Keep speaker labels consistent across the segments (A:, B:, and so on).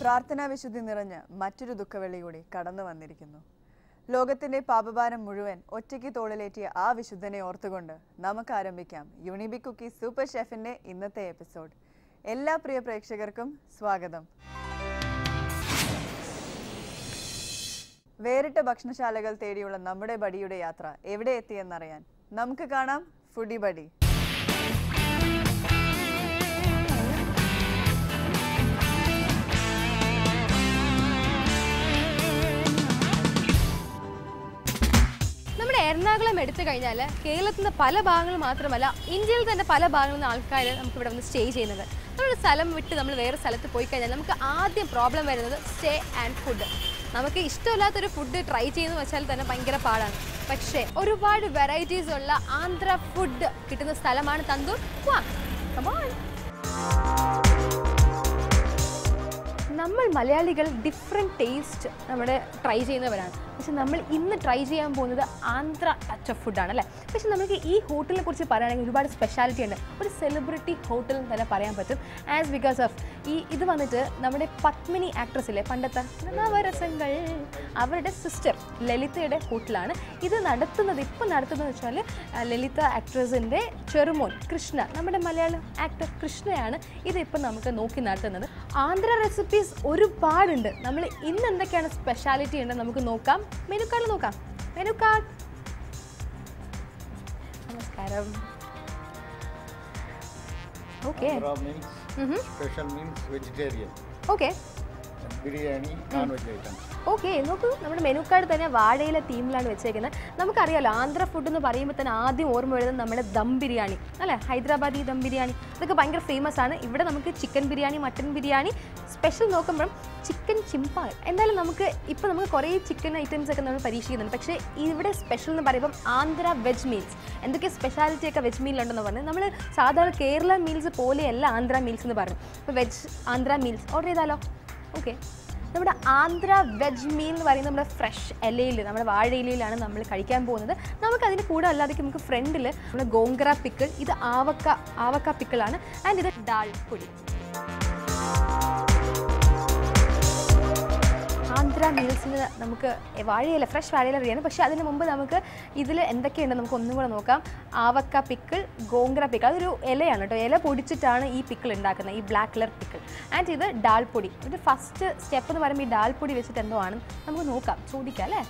A: പ്രാർത്ഥനാ വിശുദ്ധി നിറഞ്ഞ് മറ്റൊരു ദുഃഖവെള്ളി കൂടി കടന്നു വന്നിരിക്കുന്നു ലോകത്തിന്റെ പാപഭാരം മുഴുവൻ ഒറ്റയ്ക്ക് തോളിലേറ്റിയ ആ വിശുദ്ധനെ ഓർത്തുകൊണ്ട് നമുക്ക് ആരംഭിക്കാം യുണിബി കുക്കി സൂപ്പർ ഷെഫിന്റെ ഇന്നത്തെ എപ്പിസോഡ് എല്ലാ പ്രിയ പ്രേക്ഷകർക്കും സ്വാഗതം വേറിട്ട ഭക്ഷണശാലകൾ തേടിയുള്ള നമ്മുടെ ബഡിയുടെ യാത്ര എവിടെ എത്തിയെന്നറിയാൻ നമുക്ക് കാണാം ഫുഡി ബഡി
B: നമ്മുടെ എറണാകുളം എടുത്തു കഴിഞ്ഞാൽ കേരളത്തിൽ നിന്ന് പല ഭാഗങ്ങൾ മാത്രമല്ല ഇന്ത്യയിൽ തന്നെ പല ഭാഗങ്ങളിൽ നിന്ന് ആൾക്കാർ നമുക്ക് ഇവിടെ വന്ന് സ്റ്റേ ചെയ്യുന്നത് നമ്മുടെ സ്ഥലം വിട്ട് നമ്മൾ വേറെ സ്ഥലത്ത് പോയി കഴിഞ്ഞാൽ നമുക്ക് ആദ്യം പ്രോബ്ലം വരുന്നത് സ്റ്റേ ആൻഡ് ഫുഡ് നമുക്ക് ഇഷ്ടമില്ലാത്തൊരു ഫുഡ് ട്രൈ ചെയ്യുന്നു വെച്ചാൽ തന്നെ ഭയങ്കര പാടാണ് പക്ഷേ ഒരുപാട് വെറൈറ്റീസ് ഉള്ള ആന്ധ്ര ഫുഡ് കിട്ടുന്ന സ്ഥലമാണ് തന്തൂർ Come on. നമ്മൾ മലയാളികൾ ഡിഫറെൻറ്റ് ടേസ്റ്റ് നമ്മുടെ ട്രൈ ചെയ്യുന്നവരാണ് പക്ഷെ നമ്മൾ ഇന്ന് ട്രൈ ചെയ്യാൻ പോകുന്നത് ആന്ധ്ര ടച്ച് ഓഫ് ഫുഡാണ് അല്ലേ പക്ഷെ നമുക്ക് ഈ ഹോട്ടലിനെ കുറിച്ച് പറയുകയാണെങ്കിൽ ഒരുപാട് സ്പെഷ്യാലിറ്റി ഉണ്ട് ഒരു സെലിബ്രിറ്റി ഹോട്ടൽ എന്ന് തന്നെ പറയാൻ പറ്റും ആസ് ബിക്കോസ് ഓഫ് ഈ ഇത് വന്നിട്ട് നമ്മുടെ പത്മിനി ആക്ട്രസ് ഇല്ലേ പണ്ടത്തെ നവരസങ്ങൾ അവരുടെ സിസ്റ്റർ ലളിതയുടെ ഹോട്ടലാണ് ഇത് നടത്തുന്നത് ഇപ്പം നടത്തുന്നത് വെച്ചാൽ ആ, ലളിത ആക്ട്രസിൻ്റെ ചെറുമോൻ കൃഷ്ണ നമ്മുടെ മലയാളം ആക്ടർ കൃഷ്ണയാണ് ഇത് ഇപ്പം നമുക്ക് നോക്കി നടത്തുന്നത് ആന്ധ്ര റെസിപ്പീസ് ഒരുപാടുണ്ട് നമ്മൾ ഇന്ന് എന്തൊക്കെയാണ് സ്പെഷ്യാലിറ്റി ഉണ്ട് നമുക്ക് നോക്കാം മെനു കാർഡ് നോക്കാം മെനു കാർഡ് നമസ്കാരം okay
C: Andhra means special means vegetarian.
B: Okay
C: And biryani, non-veg items.
B: Okay നോക്കൂ നമ്മുടെ മെനു കാർഡ് തന്നെ വാഴയിലെ തീമിലാണ് വെച്ചേക്കുന്നത് നമുക്കറിയാലോ ആന്ധ്ര ഫുഡ് എന്ന് പറയുമ്പോൾ തന്നെ ആദ്യം ഓർമ്മ വരുന്നത് നമ്മുടെ ദം ബിരിയാണി അല്ലേ ഹൈദരാബാദി ദം ബിരിയാണി അതൊക്കെ ഭയങ്കര ഫേമസ് ആണ് ഇവിടെ നമുക്ക് chicken biryani mutton biryani special നോക്കുമ്പം ചിക്കൻ ചിമ്പാൽ എന്തായാലും നമുക്ക് ഇപ്പോൾ നമുക്ക് കുറേ ചിക്കൻ ഐറ്റംസ് ഒക്കെ നമ്മൾ പരീക്ഷിക്കുന്നുണ്ട് പക്ഷേ ഇവിടെ സ്പെഷ്യൽ എന്ന് പറയുമ്പം ആന്ധ്ര വെജ് മീൽസ് എന്തൊക്കെ സ്പെഷ്യാലിറ്റി ഒക്കെ വെജ് മീലുണ്ടെന്ന് പറഞ്ഞ് നമ്മൾ സാധാരണ കേരള മീൽസ് പോലെയല്ല ആന്ധ്ര മീൽസ് എന്ന് പറഞ്ഞു ഇപ്പോൾ വെജ് ആന്ധ്ര മീൽസ് ഓർഡർ ചെയ്താലോ ഓക്കെ നമ്മുടെ ആന്ധ്ര വെജ് മീൽ എന്ന് പറയുന്നത് നമ്മുടെ ഫ്രഷ് ഇലയിൽ നമ്മുടെ വാഴയിലയിലാണ് നമ്മൾ കഴിക്കാൻ പോകുന്നത് നമുക്ക് അതിന് കൂടെ അല്ലാതെ നമുക്ക് ഫ്രണ്ടിൽ നമ്മുടെ ഗോങ്കറ പിക്കിൾ ഇത് ആവക്ക ആവക്ക പിക്കിളാണ് ആൻഡ് ഇത് ഡാൾ പൊടി ആന്ധ്ര മീൽസിന് നമുക്ക് വാഴയില ഫ്രഷ് വാഴയില അറിയാണ് പക്ഷേ അതിന് മുമ്പ് നമുക്ക് ഇതിൽ എന്തൊക്കെയുണ്ട് നമുക്ക് ഒന്നും കൂടെ നോക്കാം ആവക്ക പിക്കിൾ ഗോങ്കറ പിക്കിൾ അതൊരു ഇലയാണ് കേട്ടോ ഇല പൊടിച്ചിട്ടാണ് ഈ പിക്കിൾ ഉണ്ടാക്കുന്നത് ഈ ബ്ലാക്ക് കളർ പിക്കിൾ ആൻഡ് ഇത് ഡാൽ പൊടി ഇത് ഫസ്റ്റ് സ്റ്റെപ്പ് എന്ന് പറയുമ്പോൾ ഈ ഡാൽ പൊടി വെച്ചിട്ട് എന്തോ ആണ് നമുക്ക് നോക്കാം ചോദിക്കാം അല്ലേ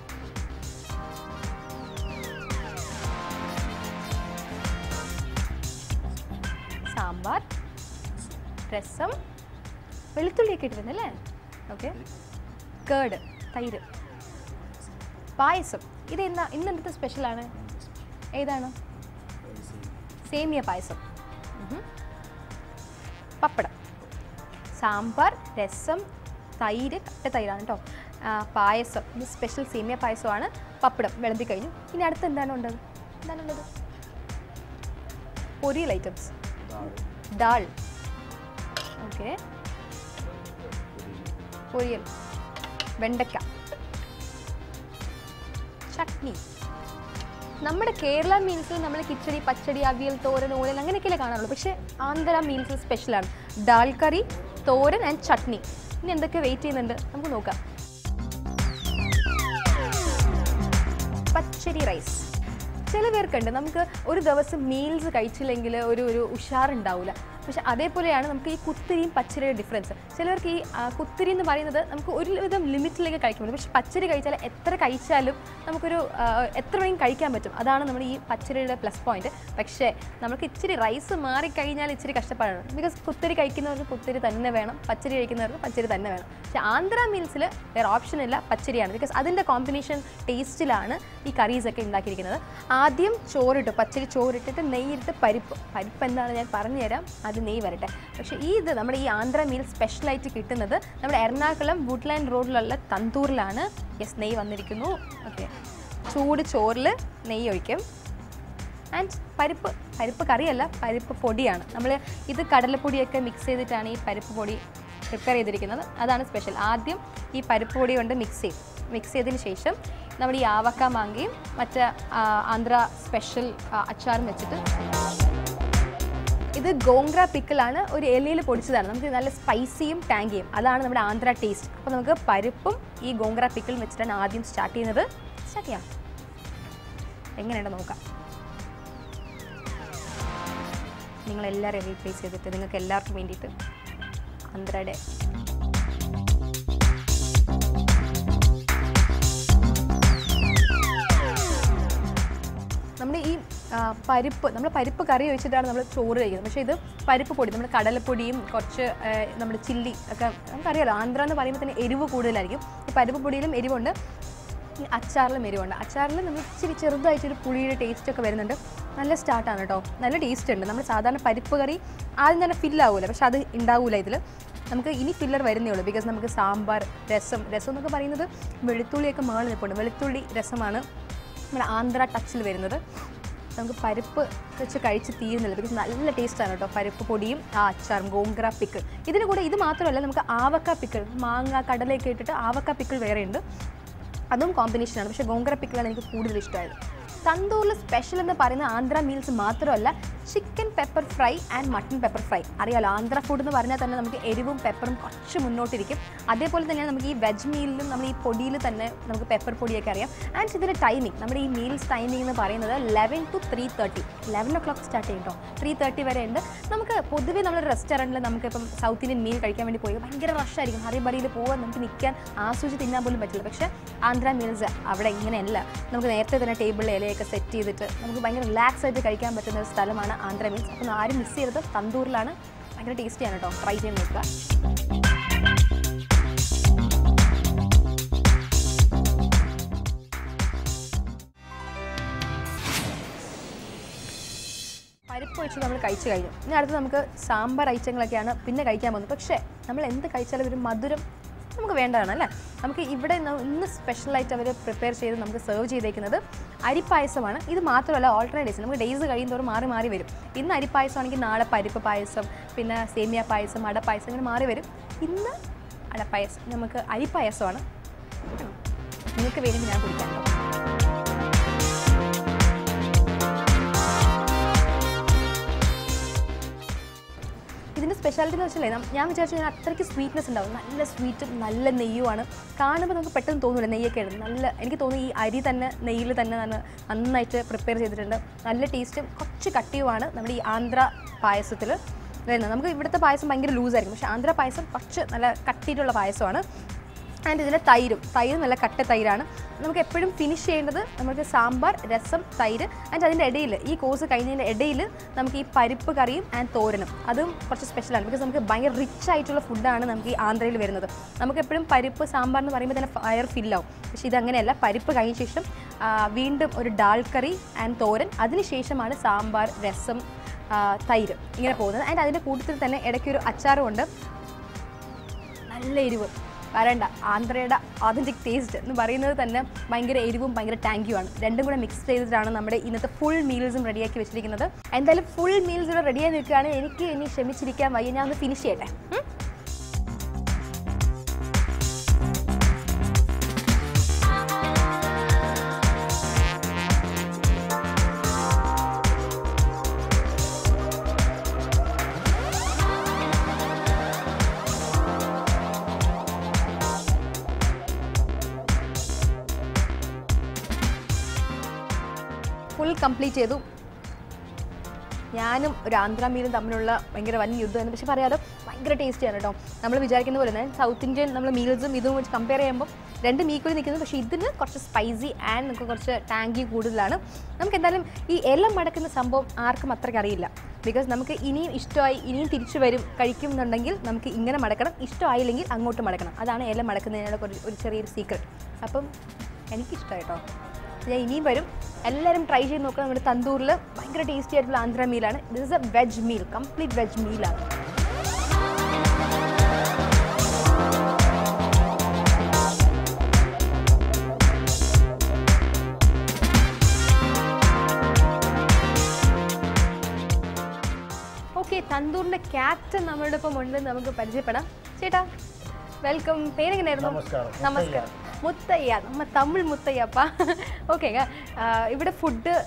B: സാമ്പാർ രസം വെളുത്തുള്ളിയൊക്കെ ഇട്ടിരുന്നല്ലേ ഓക്കെ കേട് തൈര് പായസം ഇത് എന്നാ ഇന്ന് എന്തൊക്കെ സ്പെഷ്യലാണ് ഏതാണ് സേമിയ പായസം ഉഹും. പപ്പടം സാമ്പാർ രസം തൈര് കട്ട തൈരാണ് കേട്ടോ ആ, പായസം ഇത് സ്പെഷ്യൽ സേമിയ പായസമാണ് പപ്പടം വിളമ്പി കഴിഞ്ഞു ഇനി അടുത്ത് എന്താണ് ഉള്ളത് എന്താണുള്ളത് പൊരിയൽ ഐറ്റംസ് ദാൾ ഓക്കെ പൊരിയൽ വെണ്ടയ്ക്ക ചട്നി നമ്മുടെ കേരള മീൽസിൽ നമ്മൾ കിച്ചടി പച്ചടി അവിയൽ തോരൻ ഓലൻ അങ്ങനെയൊക്കെയല്ലേ കാണാറുള്ളൂ പക്ഷേ ആന്ധ്ര മീൽസ് സ്പെഷ്യലാണ് ദാൽ കറി തോരൻ ആൻഡ് ചട്നി ഇനി എന്തൊക്കെ വെയിറ്റ് ചെയ്യുന്നുണ്ട് നമുക്ക് നോക്കാം പച്ചരി റൈസ് ചില പേർക്കുണ്ട് നമുക്ക് ഒരു ദിവസം മീൽസ് കഴിച്ചില്ലെങ്കിൽ ഒരു ഒരു ഉഷാറുണ്ടാവില്ല പക്ഷെ അതേപോലെയാണ് നമുക്ക് ഈ കുത്തിരിയും പച്ചരിയുടെ ഡിഫറൻസ് ചിലവർക്ക് ഈ ആ, കുത്തിരി എന്ന് പറയുന്നത് നമുക്ക് ഒരുവിധം ലിമിറ്റിലേക്ക് കഴിക്കാൻ പറ്റും പക്ഷെ പച്ചരി കഴിച്ചാൽ എത്ര കഴിച്ചാലും നമുക്കൊരു ആ, എത്ര വേണമെങ്കിലും കഴിക്കാൻ പറ്റും അതാണ് നമ്മുടെ ഈ പച്ചരിയുടെ പ്ലസ് പോയിന്റ് പക്ഷേ നമുക്ക് ഇച്ചിരി റൈസ് മാറിക്കഴിഞ്ഞാൽ ഇച്ചിരി കഷ്ടപ്പാടാണ് ബിക്കോസ് കുത്തിരി കഴിക്കുന്നവർക്ക് കുത്തിരി തന്നെ വേണം പച്ചരി കഴിക്കുന്നവർക്ക് പച്ചരി തന്നെ വേണം പക്ഷേ ആന്ധ്ര മീൽസിൽ വേറെ ഓപ്ഷൻ ഇല്ല പച്ചരിയാണ് ബിക്കോസ് അതിൻ്റെ കോമ്പിനേഷൻ ടേസ്റ്റിലാണ് ഈ കറീസ് ഒക്കെ ഉണ്ടാക്കിയിരിക്കുന്നത് ആദ്യം ചോറിട്ടു പച്ചരി ചോറിട്ടിട്ട് നെയ്യിട്ട് പരിപ്പ് പരിപ്പ് എന്താണ് ഞാൻ പറഞ്ഞുതരാം അത് നെയ്യ് വരട്ടെ പക്ഷേ ഈ ഇത് നമ്മുടെ ഈ ആന്ധ്ര മീൽ സ്പെഷ്യലായിട്ട് കിട്ടുന്നത് നമ്മുടെ എറണാകുളം വുഡ്ലാൻഡ് റോഡിലുള്ള തന്തൂറിലാണ് യെസ് നെയ്യ് വന്നിരിക്കുന്നു ഓക്കെ ചൂട് ചോറിൽ നെയ്യ് ഒഴിക്കും ആൻഡ് പരിപ്പ് പരിപ്പ് കറിയല്ല പരിപ്പ് പൊടിയാണ് നമ്മൾ ഇത് കടലപ്പൊടിയൊക്കെ മിക്സ് ചെയ്തിട്ടാണ് ഈ പരിപ്പ് പൊടി പ്രിപ്പയർ ചെയ്തിരിക്കുന്നത് അതാണ് സ്പെഷ്യൽ ആദ്യം ഈ പരിപ്പ് പൊടി കൊണ്ട് മിക്സ് ചെയ്യും മിക്സ് ചെയ്തതിന് ശേഷം നമ്മുടെ ഈ ആവക്ക മാങ്ങയും മറ്റ് ആ, ആന്ധ്ര സ്പെഷ്യൽ ആ, അച്ചാറും വെച്ചിട്ട് ഇത് ഇത് ഗോങ്ക്ര പിക്കിളാണ് ഒരു ഇലയിൽ പൊടിച്ചതാണ് നമുക്ക് നല്ല സ്പൈസിയും ടാങ്കിയും അതാണ് നമ്മുടെ ആന്ധ്ര ടേസ്റ്റ് അപ്പോൾ നമുക്ക് പരിപ്പും ഈ ഗോങ്ക്ര പിക്കിളും വെച്ചിട്ടാണ് ആദ്യം സ്റ്റാർട്ട് ചെയ്യുന്നത് സ്റ്റാർട്ട് ചെയ്യാം എങ്ങനെയുണ്ട് നോക്കാം നിങ്ങളെല്ലാവരും റീപ്ലേസ് ചെയ്തിട്ട് നിങ്ങൾക്ക് എല്ലാവർക്കും വേണ്ടിയിട്ട് ആന്ധ്രയുടെ നമ്മുടെ ഈ ആ, പരിപ്പ് നമ്മൾ പരിപ്പ് കറി വെച്ചിട്ടാണ് നമ്മൾ ചോറ് കഴിക്കുന്നത് പക്ഷേ ഇത് പരിപ്പ് പൊടി നമ്മുടെ കടലപ്പൊടിയും കുറച്ച് ആ, നമ്മുടെ ചില്ലി ഒക്കെ നമുക്കറിയാലോ ആന്ധ്ര എന്ന് പറയുമ്പോൾ തന്നെ എരിവ് കൂടുതലായിരിക്കും ഈ പരിപ്പ് പൊടിയിലും എരിവുണ്ട് ഈ അച്ചാറിലും എരിവുണ്ട് അച്ചാറിൽ നമ്മൾ ഇച്ചിരി ചെറുതായിട്ടൊരു പുളിയുടെ ടേസ്റ്റ് ഒക്കെ വരുന്നുണ്ട് നല്ല സ്റ്റാർട്ടാണ് കേട്ടോ നല്ല ടേസ്റ്റ് ഉണ്ട് നമ്മൾ സാധാരണ പരിപ്പ് കറി ആദ്യം തന്നെ ഫില്ലാവൂല പക്ഷെ അത് ഉണ്ടാവൂല ഇതിൽ നമുക്ക് ഇനി ഫില്ലർ വരുന്നേ ഉള്ളൂ ബിക്കോസ് നമുക്ക് സാമ്പാർ രസം രസം എന്നൊക്കെ പറയുന്നത് വെളുത്തുള്ളിയൊക്കെ മേളിൽ നിൽപ്പുണ്ട് വെളുത്തുള്ളി രസമാണ് നമ്മുടെ ആന്ധ്ര ടച്ചിൽ വരുന്നത് നമുക്ക് പരിപ്പ് വെച്ച് കഴിച്ച് തീരുന്നില്ല ബിക്കോസ് നല്ല ടേസ്റ്റാണ് കേട്ടോ പരിപ്പ് പൊടിയും ആ അച്ചാറും ഗോങ്ക്ര പിക്കിൾ ഇതിന് കൂടെ ഇത് മാത്രമല്ല നമുക്ക് ആവക്ക പിക്കിൾ മാങ്ങ കടലയൊക്കെ ഇട്ടിട്ട് ആവക്ക പിക്കിൾ വേറെ ഉണ്ട് അതും കോമ്പിനേഷനാണ് പക്ഷേ ഗോങ്കര പിക്കിളാണ് എനിക്ക് കൂടുതൽ ഇഷ്ടമായത് തന്തൂറിൽ സ്പെഷ്യൽ എന്ന് പറയുന്ന ആന്ധ്ര മീൽസ് മാത്രമല്ല chicken pepper fry and mutton pepper fry അറിയാലോ ആന്ധ്ര ഫുഡ് എന്ന് പറഞ്ഞാൽ തന്നെ നമുക്ക് എരിവും പെപ്പറും കുറച്ച് മുന്നോട്ടിരിക്കും അതേപോലെ തന്നെയാണ് നമുക്ക് ഈ വെജ് മീലിലും നമ്മൾ ഈ പൊടിയിൽ തന്നെ നമുക്ക് പെപ്പർ പൊടിയൊക്കെ അറിയാം ആൻഡ് ഇതിൻ്റെ ടൈമിംഗ് നമ്മുടെ ഈ മീൽസ് ടൈമിംഗ് എന്ന് പറയുന്നത് eleven to three thirty eleven o'clock start ചെയ്യും കേട്ടോ ത്രീ തേർട്ടി വരെ ഉണ്ട് നമുക്ക് പൊതുവേ നമ്മളൊരു റെസ്റ്റോറൻറ്റിൽ നമുക്കിപ്പം സൗത്ത് ഇന്ത്യൻ മീൽ കഴിക്കാൻ വേണ്ടി പോയി ഭയങ്കര റഷായിരിക്കും ഹറിബറിയിൽ പോകാൻ നമുക്ക് നിൽക്കാൻ ആസ്വദിച്ച് തിന്നാൻ പോലും പറ്റില്ല പക്ഷേ ആന്ധ്ര മീൽസ് അവിടെ ഇങ്ങനെയല്ല നമുക്ക് നേരത്തെ തന്നെ ടേബിളിൽ ഇലയൊക്കെ സെറ്റ് ചെയ്തിട്ട് നമുക്ക് ഭയങ്കര റിലാക്സ് ആയിട്ട് കഴിക്കാൻ പറ്റുന്ന ഒരു സ്ഥലമാണ് ആന്ധ്ര മീൽസ് അപ്പോൾ ആരും മിസ് ചെയ്തത് തന്തൂരിലാണ് ഭയങ്കര ടേസ്റ്റിയാണ് കേട്ടോ ട്രൈ ചെയ്ത് നോക്കുക പരിപ്പ് വെച്ച് നമ്മൾ കഴിച്ചു കഴിഞ്ഞു ഇനി അടുത്ത് നമുക്ക് സാമ്പാർ ഐറ്റങ്ങളൊക്കെയാണ് പിന്നെ കഴിക്കാൻ പോകുന്നത് പക്ഷേ നമ്മൾ എന്ത് കഴിച്ചാലും ഒരു മധുരം നമുക്ക് വേണ്ടതാണ് അല്ലേ നമുക്ക് ഇവിടെ ന- ഇന്ന് സ്പെഷ്യലായിട്ട് അവർ പ്രിപ്പയർ ചെയ്ത് നമുക്ക് സെർവ് ചെയ്തേക്കുന്നത് അരിപ്പായസമാണ് ഇത് മാത്രമല്ല ഓൾട്ടർനേറ്റ് ഡേയ്സ് നമുക്ക് ഡേയ്സ് കഴിയുന്നതോറും മാറി മാറി വരും ഇന്ന് അരിപ്പായസമാണെങ്കിൽ നാളെ പരിപ്പ് പായസം പിന്നെ സേമിയ പായസം അടപ്പായസം ഇങ്ങനെ മാറി വരും ഇന്ന് അടപ്പായസം നമുക്ക് അരിപ്പായസമാണ് നിങ്ങൾക്ക് വേണ്ടി ഞാൻ കുടിക്കാം കേട്ടോ. ഇതിൻ്റെ സ്പെഷ്യാലിറ്റി എന്ന് വെച്ചാലേ നം- ഞാൻ വിചാരിച്ചു ഞാൻ അത്രയ്ക്ക് സ്വീറ്റ്നെസ് ഉണ്ടാവും നല്ല സ്വീറ്റും നല്ല നെയ്യുമാണ് കാണുമ്പോൾ നമുക്ക് പെട്ടെന്ന് തോന്നില്ല നെയ്യൊക്കെ ഇടും നല്ല എനിക്ക് തോന്നുന്നു ഈ അരി തന്നെ നെയ്യിൽ തന്നെ നല്ല നന്നായിട്ട് പ്രിപ്പയർ ചെയ്തിട്ടുണ്ട് നല്ല ടേസ്റ്റും കുറച്ച് കട്ടിയുമാണ് നമ്മുടെ ഈ ആന്ധ്ര പായസത്തിൽ വരുന്നത് നമുക്ക് ഇവിടുത്തെ പായസം ഭയങ്കര ലൂസായിരിക്കും പക്ഷേ ആന്ധ്ര പായസം കുറച്ച് നല്ല കട്ടിയിട്ടുള്ള പായസമാണ് ആൻഡ് ഇതിലെ തൈരും തൈര് നല്ല കട്ട തൈരാണ് നമുക്ക് എപ്പോഴും ഫിനിഷ് ചെയ്യേണ്ടത് നമുക്ക് സാമ്പാർ രസം തൈര് ആൻഡ് അതിൻ്റെ ഇടയിൽ ഈ കോഴ്സ് കഴിഞ്ഞതിൻ്റെ ഇടയിൽ നമുക്ക് ഈ പരിപ്പ് കറിയും ആൻഡ് തോരനും അതും കുറച്ച് സ്പെഷ്യലാണ് ബിക്കോസ് നമുക്ക് ഭയങ്കര റിച്ച് ആയിട്ടുള്ള ഫുഡാണ് നമുക്ക് ഈ ആന്ധ്രയിൽ വരുന്നത് നമുക്ക് എപ്പോഴും പരിപ്പ് സാമ്പാർ എന്ന് പറയുമ്പോൾ തന്നെ ഫയർ ഫില്ലാവും പക്ഷേ ഇതങ്ങനെയല്ല പരിപ്പ് കഴിഞ്ഞ ശേഷം ആ, വീണ്ടും ഒരു ഡാൽ കറി ആൻഡ് തോരൻ അതിനുശേഷമാണ് സാമ്പാർ രസം ആ, തൈര് ഇങ്ങനെ പോകുന്നത് ആൻഡ് അതിൻ്റെ കൂട്ടത്തിൽ തന്നെ ഇടയ്ക്കൊരു അച്ചാറും ഉണ്ട് നല്ല എരിവ് വരണ്ട ആന്ധ്രയുടെ ഒതൻറ്റിക് ടേസ്റ്റ് എന്ന് പറയുന്നത് തന്നെ ഭയങ്കര എരിവും ഭയങ്കര ടാങ്കിയുമാണ് രണ്ടും കൂടെ മിക്സ് ചെയ്തിട്ടാണ് നമ്മുടെ ഇന്നത്തെ ഫുൾ മീൽസും റെഡിയാക്കി വെച്ചിരിക്കുന്നത് എന്തായാലും ഫുൾ മീൽസ് ഇവിടെ റെഡിയായി നിൽക്കുകയാണ് എനിക്ക് ഇനി ക്ഷമിച്ചിരിക്കാൻ വയ്യ ഞാൻ ഒന്ന് ഫിനിഷ് ചെയ്യട്ടെ ഉം? ഫുൾ കംപ്ലീറ്റ് ചെയ്തു ഞാനും ഒരു ആന്ധ്ര മീലും തമ്മിലുള്ള ഭയങ്കര വൻ യുദ്ധമാണ് പക്ഷെ പറയാലോ ഭയങ്കര ടേസ്റ്റിയാണ് കേട്ടോ നമ്മൾ വിചാരിക്കുന്ന പോലെ തന്നെ സൗത്ത് ഇന്ത്യൻ നമ്മൾ മീൽസും ഇതും വെച്ച് കമ്പയർ ചെയ്യുമ്പോൾ രണ്ടും ഈക്വലി നിൽക്കുന്നത് പക്ഷേ ഇതിന് കുറച്ച് സ്പൈസി ആൻഡ് നമുക്ക് കുറച്ച് ടാങ്കി കൂടുതലാണ് നമുക്ക് എന്തായാലും ഈ ഇല മടക്കുന്ന സംഭവം ആർക്കും അത്രയ്ക്ക് അറിയില്ല ബിക്കോസ് നമുക്ക് ഇനിയും ഇഷ്ടമായി ഇനിയും തിരിച്ചു വരും കഴിക്കും എന്നുണ്ടെങ്കിൽ നമുക്ക് ഇങ്ങനെ മടക്കണം ഇഷ്ടമായില്ലെങ്കിൽ അങ്ങോട്ട് മടക്കണം അതാണ് ഇല മടക്കുന്നതിനുള്ള ഒരു ഒരു ചെറിയൊരു സീക്രട്ട് അപ്പം എനിക്കിഷ്ടമായി കേട്ടോ ഞാൻ ഇനിയും വരും എല്ലാവരും ട്രൈ ചെയ്ത് നോക്കുക നമ്മുടെ തന്തൂറിൽ ഭയങ്കര ടേസ്റ്റി ആയിട്ടുള്ള ആന്ധ്ര മീലാണ് this is a veg meal complete veg മീലാണ് ഓക്കെ തന്തൂറിന്റെ ക്യാപ്റ്റൻ നമ്മളുടെ ഒപ്പം ഉണ്ട് നമുക്ക് പരിചയപ്പെടാം ചേട്ടാ വെൽക്കം പേരെങ്ങനെയായിരുന്നു
C: നമസ്കാരം.
B: നമസ്കാരം മുത്തയ്യ നമ്മ തമിഴ് മുത്തയ്യപ്പ ഓക്കെ ഇവിടെ ഫുഡ്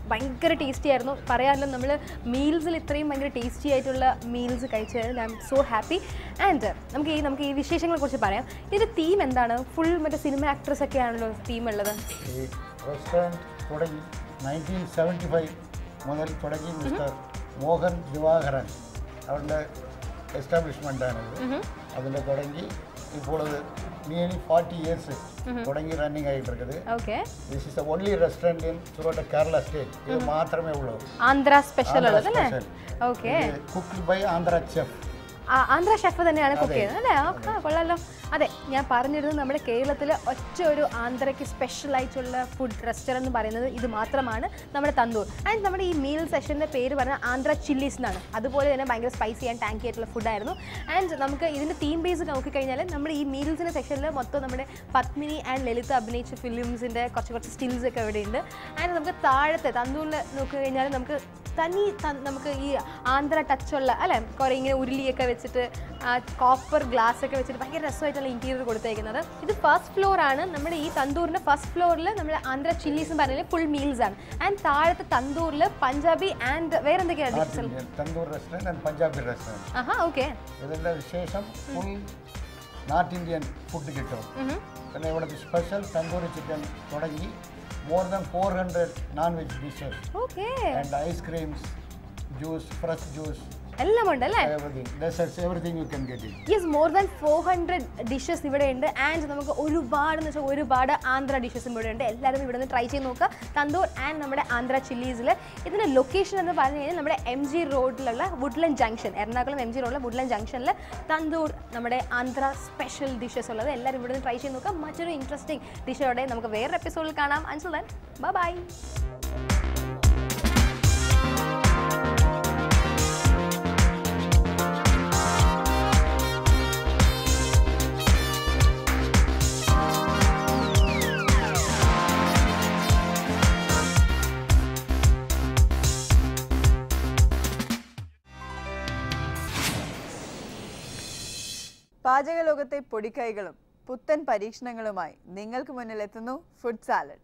B: ഭയങ്കര ടേസ്റ്റി ആയിരുന്നു പറയാമല്ലോ നമ്മൾ മീൽസിൽ ഇത്രയും ഭയങ്കര ടേസ്റ്റി ആയിട്ടുള്ള മീൽസ് കഴിച്ചതിൽ I'm so happy and നമുക്ക് ഈ നമുക്ക് ഈ വിശേഷങ്ങളെ കുറിച്ച് പറയാം ഇതിൻ്റെ തീം എന്താണ് ഫുൾ മറ്റേ സിനിമ ആക്ട്രസ് ഒക്കെ ആണല്ലോ തീം ഉള്ളത്
C: ഈ റെസ്റ്റോറൻറ്റ് തുടങ്ങി നയൻറ്റീൻ സെവൻറ്റി ഫൈവ് മുതൽ തുടങ്ങി മിസ്റ്റർ മോഹൻ ദിവാകരൻ അവരുടെ എസ്റ്റാബ്ലിഷ്മെൻ്റാണിത് അതിൽ തുടങ്ങി ഇപ്പോൾ അത് നിയർലി ഫോർട്ടി ഇയേഴ്സ് തുടങ്ങി റണ്ണിങ് ആയിട്ട് இருக்குது
B: okay
C: this is the only restaurant in throughout Kerala state ഇത് മാത്രമേ ഉള്ളൂ
B: ആന്ധ്ര സ്പെഷ്യൽ ഉള്ളത് അല്ലേ okay
C: cooked by Andhra chef
B: Andhra chef തന്നെയാണ് കുക്ക്
C: അതെ.
B: ചെയ്യുന്നത് അല്ലേ ആ കൊള്ളാലോ അതെ ഞാൻ പറഞ്ഞിരുന്നത് നമ്മുടെ കേരളത്തിൽ ഒറ്റ ഒരു ആന്ധ്രയ്ക്ക് സ്പെഷ്യൽ ആയിട്ടുള്ള ഫുഡ് റെസ്റ്റോറൻറ്റ് എന്ന് പറയുന്നത് ഇത് മാത്രമാണ് നമ്മുടെ തന്തൂർ ആൻഡ് നമ്മുടെ ഈ മീൽ സെഷൻ്റെ പേര് പറഞ്ഞാൽ ആന്ധ്ര ചില്ലീസ് എന്നാണ് അതുപോലെ തന്നെ ഭയങ്കര സ്പൈസി ആൻഡ് ടാങ്കി ആയിട്ടുള്ള ഫുഡായിരുന്നു ആൻഡ് നമുക്ക് ഇതിൻ്റെ തീം ബേസ് നോക്കിക്കഴിഞ്ഞാൽ നമ്മുടെ ഈ മീൽസിൻ്റെ സെക്ഷനിൽ മൊത്തം നമ്മുടെ പത്മിനി ആൻഡ് ലളിത അഭിനയിച്ച ഫിലിംസിൻ്റെ കുറച്ച് കുറച്ച് സ്റ്റിൽസ് ഒക്കെ ഇവിടെ ഉണ്ട് ആൻഡ് നമുക്ക് താഴത്തെ തന്തൂരിൽ നോക്കിക്കഴിഞ്ഞാൽ നമുക്ക് തനി ത- നമുക്ക് ഈ ആന്ധ്ര ടച്ചുള്ള അല്ലെ കുറേ ഇങ്ങനെ ഉരുളിയൊക്കെ വെച്ചിട്ട് കോപ്പർ ഗ്ലാസ് ഒക്കെ വെച്ചിട്ട് ഭയങ്കര രസമായിട്ടുള്ള ഇൻറ്റീരിയർ കൊടുത്തേക്കുന്നത് ഇത് ഫസ്റ്റ് ഫ്ലോർ ആണ് നമ്മുടെ ഈ തന്തൂറിൻ്റെ ഫസ്റ്റ് ഫ്ലോറിൽ നമ്മൾ ആന്ധ്ര ചില്ലീസ് എന്ന് പറഞ്ഞാൽ ഫുൾ മീൽസ് ആണ് ആൻഡ് താഴത്തെ തന്തൂറിൽ പഞ്ചാബി ആൻഡ് വേറെ എന്തൊക്കെയാണ്
C: north
B: dishes
C: Indian tandoor restaurant and Punjabi restaurant
B: ആഹാ ഓക്കെ
C: ഇതിൻ്റെ വിശേഷം ഫുൾ നോർത്ത് ഇന്ത്യൻ ഫുഡ് കിട്ടും പിന്നെ ഇവിടുത്തെ സ്പെഷ്യൽ തന്തൂരി ചിക്കൻ തുടങ്ങി more than four hundred non veg dishes
B: okay
C: and ice creams juice fresh juice
B: എല്ലാം ഉണ്ട് അല്ലേ
C: everything desserts everything you can get it
B: yes more than four hundred dishes ഇവിടെ ഉണ്ട് and നമുക്ക് ഒരുപാട് എന്ന് വെച്ചാൽ ഒരുപാട് ആന്ധ്ര ഡിഷസും ഇവിടെ ഉണ്ട് എല്ലാവരും ഇവിടെ നിന്ന് ട്രൈ ചെയ്ത് നോക്കുക തന്തൂർ ആൻഡ് നമ്മുടെ ആന്ധ്ര ചില്ലീസിൽ ഇതിൻ്റെ ലൊക്കേഷൻ എന്ന് പറഞ്ഞു കഴിഞ്ഞാൽ നമ്മുടെ എം ജി റോഡിലുള്ള Woodland junction Ernakulam M G റോഡിലെ വുഡ്ലൻഡ് ജംഗ്ഷനിൽ തന്തൂർ നമ്മുടെ ആന്ധ്ര സ്പെഷ്യൽ ഡിഷസ് ഉള്ളത് എല്ലാവരും ഇവിടെ നിന്ന് ട്രൈ ചെയ്ത് നോക്കുക മറ്റൊരു ഇൻട്രസ്റ്റിംഗ് ഡിഷോടെ നമുക്ക് വേറൊരു എപ്പിസോഡിൽ കാണാം അൻസുൽ ദൻ ബൈ
A: പാചക ലോകത്തെ പൊടിക്കൈകളും പുത്തൻ പരീക്ഷണങ്ങളുമായി നിങ്ങൾക്ക് മുന്നിൽ എത്തുന്നു ഫുഡ് സാലഡ്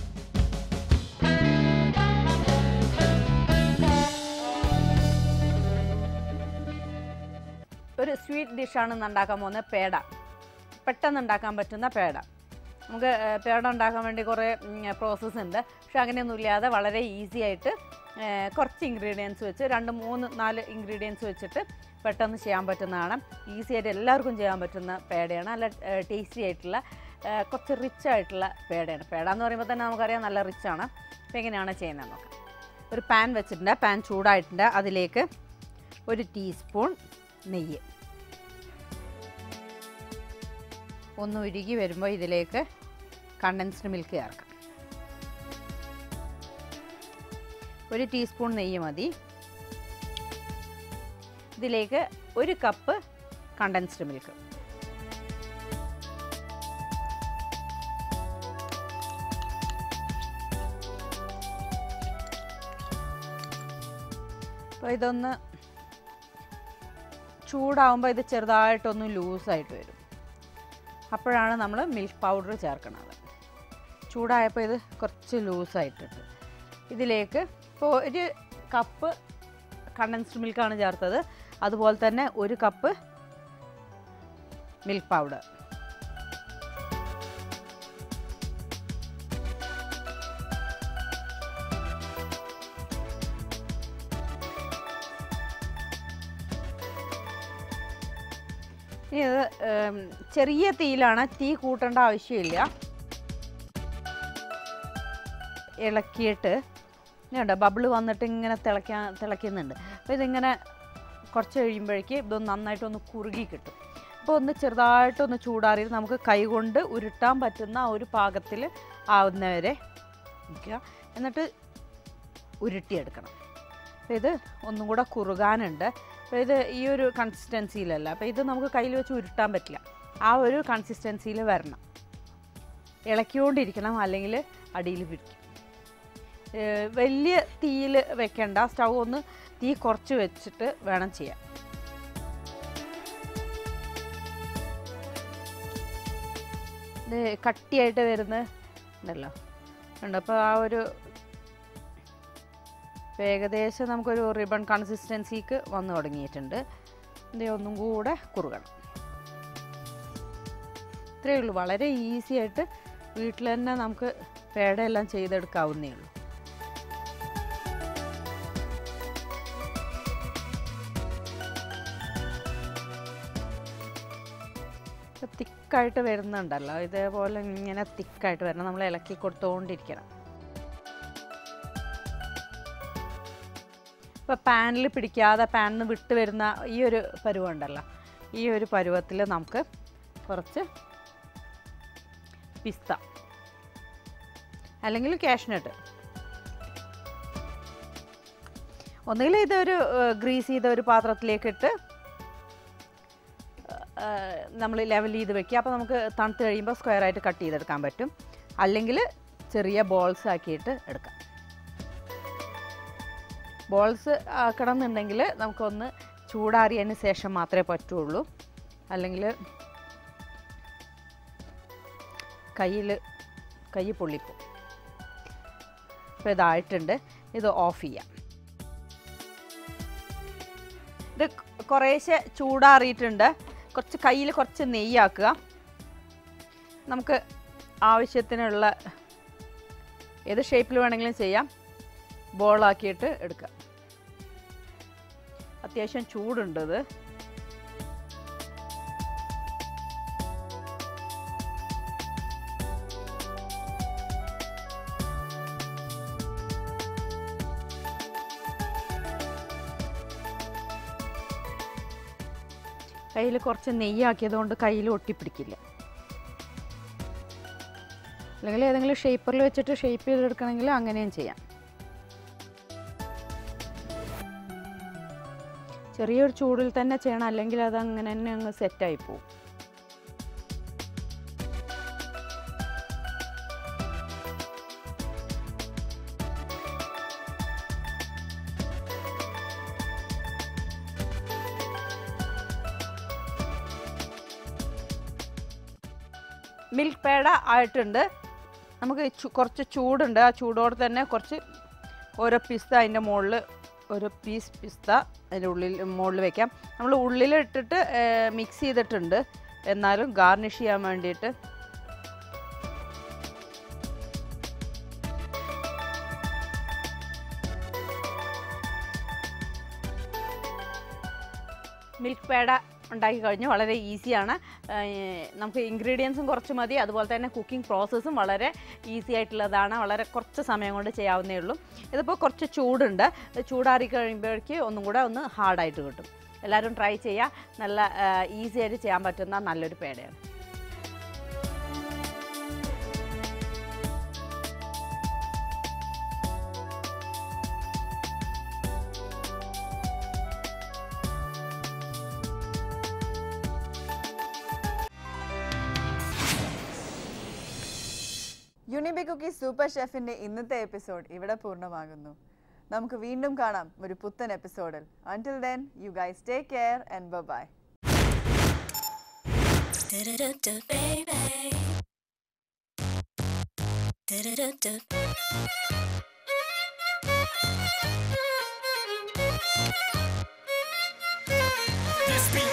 D: ഒരു സ്വീറ്റ് ഡിഷാണ് ഇന്ന് ഉണ്ടാക്കാൻ പോകുന്നത് പേട പെട്ടെന്ന് ഉണ്ടാക്കാൻ പറ്റുന്ന പേട നമുക്ക് ഏഹ്, പേട ഉണ്ടാക്കാൻ വേണ്ടി കുറേ പ്രോസസ്സ് ഉണ്ട് പക്ഷെ അങ്ങനെയൊന്നും ഇല്ലാതെ വളരെ ഈസി ആയിട്ട് ഏഹ്, കുറച്ച് ഇൻഗ്രീഡിയൻസ് വെച്ച് രണ്ട് മൂന്ന് നാല് ഇൻഗ്രീഡിയൻസ് വെച്ചിട്ട് പെട്ടെന്ന് ചെയ്യാൻ പറ്റുന്നതാണ് ഈസി ആയിട്ട് എല്ലാവർക്കും ചെയ്യാൻ പറ്റുന്ന പേടയാണ് നല്ല ടേസ്റ്റി ആയിട്ടുള്ള ഏഹ്, കുറച്ച് റിച്ച് ആയിട്ടുള്ള പേടയാണ് പേട എന്ന് പറയുമ്പോൾ തന്നെ നമുക്കറിയാം നല്ല റിച്ചാണ് അപ്പോൾ എങ്ങനെയാണ് ചെയ്യുന്നത് നോക്കാം ഒരു പാൻ വെച്ചിട്ടുണ്ട് പാൻ ചൂടായിട്ടുണ്ട് അതിലേക്ക് ഒരു ടീസ്പൂൺ നെയ്യ് ഒന്ന് ഉരുകി വരുമ്പോൾ ഇതിലേക്ക് കണ്ടൻസ്ഡ് മിൽക്ക് ചേർക്കാം ഒരു ടീസ്പൂൺ നെയ്യ് മതി ഇതിലേക്ക് ഒരു കപ്പ് കണ്ടൻസ്ഡ് മിൽക്ക് അപ്പോൾ ഇതൊന്ന് ചൂടാവുമ്പോൾ ഇത് ചെറുതായിട്ടൊന്ന് ലൂസായിട്ട് വരും അപ്പോഴാണ് നമ്മൾ മിൽക്ക് പൗഡർ ചേർക്കുന്നത് ചൂടായപ്പോൾ ഇത് കുറച്ച് ലൂസായിട്ടുണ്ട് ഇതിലേക്ക് ഇപ്പോൾ ഒരു കപ്പ് കണ്ടൻസ്ഡ് മിൽക്കാണ് ചേർത്തത് അതുപോലെ തന്നെ ഒരു കപ്പ് മിൽക്ക് പൗഡർ ഇനി ഇത് ഉം, ചെറിയ തീയിലാണ് തീ കൂട്ടേണ്ട ആവശ്യമില്ല ഇളക്കിയിട്ട് ഇതുണ്ട് ബബിൾ വന്നിട്ട് ഇങ്ങനെ തിളയ്ക്കാൻ തിളയ്ക്കുന്നുണ്ട് അപ്പോൾ ഇതിങ്ങനെ കുറച്ച് കഴിയുമ്പോഴേക്ക് ഇതൊന്ന് നന്നായിട്ടൊന്ന് കുറുകി കിട്ടും അപ്പോൾ ഒന്ന് ചെറുതായിട്ടൊന്ന് ചൂടാറിയിട്ട് നമുക്ക് കൈകൊണ്ട് ഉരുട്ടാൻ പറ്റുന്ന ആ ഒരു പാകത്തിൽ ആവുന്നവരെ നിൽക്കുക എന്നിട്ട് ഉരുട്ടിയെടുക്കണം അപ്പോൾ ഇത് ഒന്നും കൂടെ കുറുകാനുണ്ട് അപ്പോൾ ഇത് ഈ ഒരു കൺസിസ്റ്റൻസിയിലല്ല അപ്പോൾ ഇത് നമുക്ക് കയ്യിൽ വെച്ച് ഉരുട്ടാൻ പറ്റില്ല ആ ഒരു കൺസിസ്റ്റൻസിയിൽ വരണം ഇളക്കിക്കൊണ്ടിരിക്കണം അല്ലെങ്കിൽ അടിയിൽ പിടിക്കും ഏഹ് വലിയ തീയിൽ വെക്കണ്ട സ്റ്റൗ ഒന്ന് തീ കുറച്ച് വെച്ചിട്ട് വേണം ചെയ്യാൻ ഇത് കട്ടിയായിട്ട് വരുന്ന ഉണ്ടല്ലോ ഉണ്ട് അപ്പോൾ ആ ഒരു ഇപ്പോൾ ഏകദേശം നമുക്കൊരു റിബൺ കൺസിസ്റ്റൻസിക്ക് വന്നു തുടങ്ങിയിട്ടുണ്ട് ഇത് ഒന്നും കൂടെ കുറുകണം ഇത്രയേ ഉള്ളൂ വളരെ ഈസി ആയിട്ട് വീട്ടിൽ തന്നെ നമുക്ക് പേടയെല്ലാം ചെയ്തെടുക്കാവുന്നേ ഉള്ളൂ തിക്കായിട്ട് വരുന്നുണ്ടല്ലോ ഇതേപോലെ ഇങ്ങനെ തിക്കായിട്ട് വരണം നമ്മൾ ഇളക്കി കൊടുത്തുകൊണ്ടിരിക്കണം ഇപ്പോൾ പാനിൽ പിടിക്കാതെ പാനിൽ നിന്ന് വിട്ട് വരുന്ന ഈ ഒരു പരുവമുണ്ടല്ലോ ഈ ഒരു പരുവത്തിൽ നമുക്ക് കുറച്ച് പിസ്ത അല്ലെങ്കിൽ കാഷ്നട്ട് ഒന്നുകിൽ ഇതൊരു ഗ്രീസ് ചെയ്ത ഒരു പാത്രത്തിലേക്ക് ഇട്ട് നമ്മൾ ലെവൽ ചെയ്ത് വെക്കുക അപ്പോൾ നമുക്ക് തണുത്ത് കഴിയുമ്പോൾ സ്ക്വയർ ആയിട്ട് കട്ട് ചെയ്തെടുക്കാൻ പറ്റും അല്ലെങ്കിൽ ചെറിയ ബോൾസ് ആക്കിയിട്ട് എടുക്കാം ബോൾസ് ആക്കണമെന്നുണ്ടെങ്കിൽ നമുക്കൊന്ന് ചൂടാറിയതിന് ശേഷം മാത്രമേ പറ്റുള്ളൂ അല്ലെങ്കിൽ കയ്യിൽ കൈ പൊള്ളിപ്പോവും ഇപ്പോൾ ഇതായിട്ടുണ്ട് ഇത് ഓഫ് ചെയ്യാം ഇത് കുറേശ്ശെ ചൂടാറിയിട്ടുണ്ട് കുറച്ച് കയ്യിൽ കുറച്ച് നെയ്യാക്കുക നമുക്ക് ആവശ്യത്തിനുള്ള ഏത് ഷേപ്പിൽ വേണമെങ്കിലും ചെയ്യാം ബോളാക്കിയിട്ട് എടുക്കുക അത്യാവശ്യം ചൂടുണ്ട് ഇത് കയ്യിൽ കുറച്ച് നെയ്യാക്കിയത് കൊണ്ട് കയ്യിൽ ഒട്ടിപ്പിടിക്കില്ല അല്ലെങ്കിൽ ഏതെങ്കിലും ഷേപ്പറിൽ വെച്ചിട്ട് ഷേപ്പ് ചെയ്തെടുക്കണമെങ്കിൽ അങ്ങനെയും ചെയ്യാം ചെറിയൊരു ചൂടിൽ തന്നെ ചെയ്യണം അല്ലെങ്കിൽ അത് അങ്ങനെ തന്നെ അങ്ങ് സെറ്റായി പോകും മിൽക്ക് പേട ആയിട്ടുണ്ട് നമുക്ക് ചു- കുറച്ച് ചൂടുണ്ട് ആ ചൂടോടെ തന്നെ കുറച്ച് ഓരോ പിസ്ത അതിൻ്റെ മുകളിൽ ഒരു പീസ് പിസ്ത അതിൻ്റെ ഉള്ളിൽ മുകളിൽ വെക്കാം നമ്മൾ ഉള്ളിൽ ഇട്ടിട്ട് മിക്സ് ചെയ്തിട്ടുണ്ട് എന്നാലും ഗാർണിഷ് ചെയ്യാൻ വേണ്ടിയിട്ട് മിൽക്ക് പേട ഉണ്ടാക്കി കഴിഞ്ഞു വളരെ ഈസിയാണ് നമുക്ക് ഇൻഗ്രീഡിയൻസും കുറച്ച് മതി അതുപോലെ തന്നെ കുക്കിംഗ് പ്രോസസ്സും വളരെ ഈസി ആയിട്ടുള്ളതാണ് വളരെ കുറച്ച് സമയം കൊണ്ട് ചെയ്യാവുന്നേ ഉള്ളൂ ഇതിപ്പോൾ കുറച്ച് ചൂടുണ്ട് ഇത് ചൂടാറി കഴിയുമ്പോഴേക്ക് ഒന്നും കൂടെ ഒന്ന് ഹാർഡായിട്ട് കിട്ടും എല്ലാവരും ട്രൈ ചെയ്യുക നല്ല ഈസി ആയിട്ട് ചെയ്യാൻ പറ്റുന്ന നല്ലൊരു പേടയാണ്
A: യുണിബി കുക്കി സൂപ്പർ ഷെഫിന്റെ ഇന്നത്തെ എപ്പിസോഡ് ഇവിടെ പൂർണ്ണമാകുന്നു നമുക്ക് വീണ്ടും കാണാം ഒരു പുത്തൻ എപ്പിസോഡിൽ until then you guys take care and bye
E: Da-da-da-da, baby. Da-da-da-da. This beat